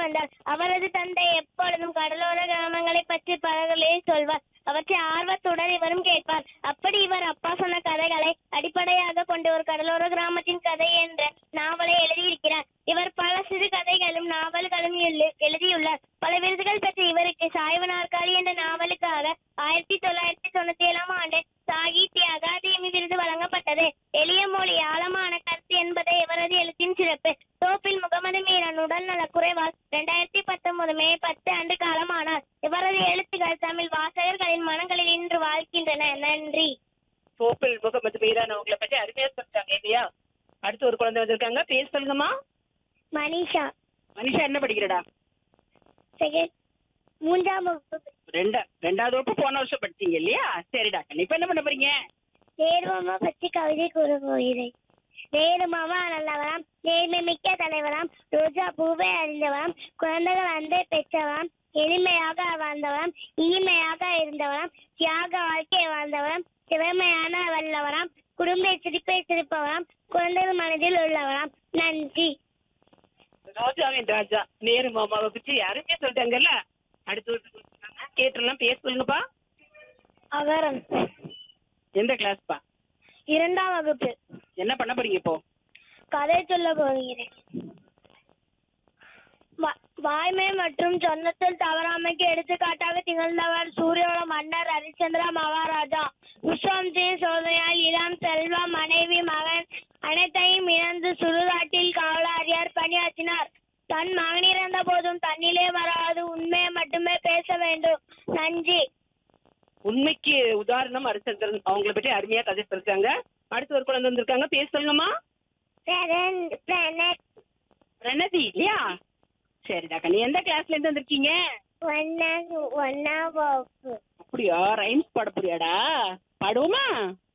வந்தார் அவரது தந்தை எப்பொழுதும் கடலோர கிராமங்களை பற்றி பலர்களே சொல்வார் அவற்றை ஆர்வத்துடன் இவரும் கேட்பார் அப்படி இவர் அப்பா சொன்ன கதைகளை அடிப்படையாக கொண்டு ஒரு கடலோர கிராமத்தின் கதை என்ற நாவலை எழுதியிருக்கிறார் இவர் பல சிறு கதைகளும் நாவல்களும் எழு- எழுதியுள்ளார் பல விருதுகள் பெற்ற இவருக்கு சாய்வு நாற்காலி என்ற நாவலுக்காக ஆயிரத்தி தொள்ளாயிரத்தி தொண்ணூத்தி ஏழாம் ஆண்டு சாகித்ய அகாதமி விருது வழங்கப்பட்டது எளிய மொழி ஆழமான கருத்து என்பதே இவரது எழுத்தின் சிறப்பு தோப்பில் முகமது மீரன் உடல் நலக்குறைவால் இரண்டாயிரத்தி பத்தொன்பது மே பத்து அன்று காலமானார் இவரது எழுத்துக்கள் தமிழ் வாசகர்களின் மனங்களில் இன்று வாழ்கின்றன நன்றி தோப்பில் முகமது மீரான் அவங்கள பத்தி அருமையா சொல்லிட்டாங்க இல்லையா அடுத்து ஒரு குழந்தை வந்திருக்காங்க பேர் சொல்லுங்கம்மா மனிஷா மனிஷா என்ன படிக்கிறடா செகண்ட் மூன்றாம் வகுப்பு ரெண்டா ரெண்டாவது வகுப்பு போன வருஷம் படிச்சீங்க இல்லையா சரிடா இப்ப என்ன பண்ண போறீங்க நேர்மாமா பற்றி கவிதை கூற போகிறேன் நேருமாமா நல்லவராம் நேர்மை மிக்க தலைவராம் ரோஜா பூவை அறிந்தவராம் குழந்தைகள் அன்பை பெற்றவராம் எளிமையாக வாழ்ந்தவராம் இனிமையாக இருந்தவராம் தியாக வாழ்க்கை வாழ்ந்தவராம் திறமையான வல்லவராம் குடும்ப சிரிப்பை சிரிப்பவராம் குழந்தைகள் மனதில் உள்ளவராம் நன்றி ரோஜாவின் ராஜா நேரு மாமாவை பத்தி யாருமே சொல்லிட்டாங்கல்ல அடுத்து ஒரு சொல்லுங்க. கேட்டுலாம் பேர் சொல்லுங்கப்பா அகரம் எந்த கிளாஸ்ப்பா இரண்டாம் வகுப்பு என்ன பண்ண போறீங்க இப்போ கதை சொல்ல போகிறேன் வா- வாய்மை மற்றும் சொந்தத்தில் தவறாமைக்கு எடுத்துக்காட்டாக திகழ்ந்தவர் சூரியோட மன்னர் ஹரிச்சந்திரா மகாராஜா விஸ்வாமித்திரின் சோதனையால் இளம் செல்வம் மனைவி மகன் அனைத்தையும் இழந்து சுடுகாட்டில் காவலாரியார் பணியாற்றினார் தன் மகன் இறந்த போதும் தன்னிலே வராது உண்மையை மட்டுமே பேச வேண்டும் நன்றி உண்மைக்கு உதாரணம் ஹரிச்சந்திரன் அவங்கள பற்றி அருமையா கதை சொல்லிருக்காங்க அடுத்து ஒரு குழந்தை வந்திருக்காங்க பேர் சொல்லுங்கம்மா ரணதி இல்லையா சரிடாக்கா நீ எந்த கிளாஸ்ல இருந்து வந்திருக்கீங்க ஒன்னாம் வகுப்பு அப்படியா ரைம்ஸ் பாட போறியாடா பாடுவோமா